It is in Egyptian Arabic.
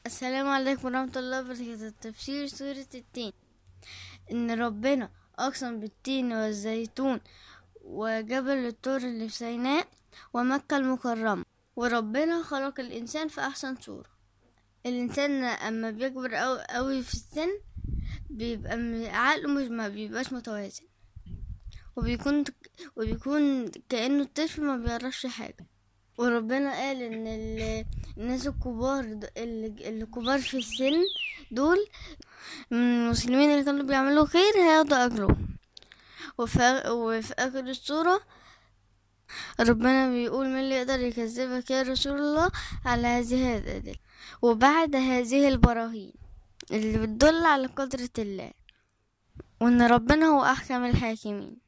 السلام عليكم ورحمة الله وبركاته تفسير سورة التين إن ربنا أقسم بالتين والزيتون وجبل الطور اللي في سيناء ومكة المكرمة وربنا خلق الإنسان في أحسن صورة الإنسان أما بيكبر أوي, أوي في السن بيبقى م- عقله مش ما بيبقاش متوازن وبيكون وبيكون كأنه الطفل ما بيعرفش حاجة وربنا قال ان ال- الناس الكبار د- اللي اللي كبار في السن دول من المسلمين اللي كانوا بيعملوا خير هياخدوا اجرهم وفي, وفي اخر السورة ربنا بيقول من اللي يقدر يكذبك يا رسول الله على هذه الأدلة وبعد هذه البراهين اللي بتدل على قدرة الله وان ربنا هو احكم الحاكمين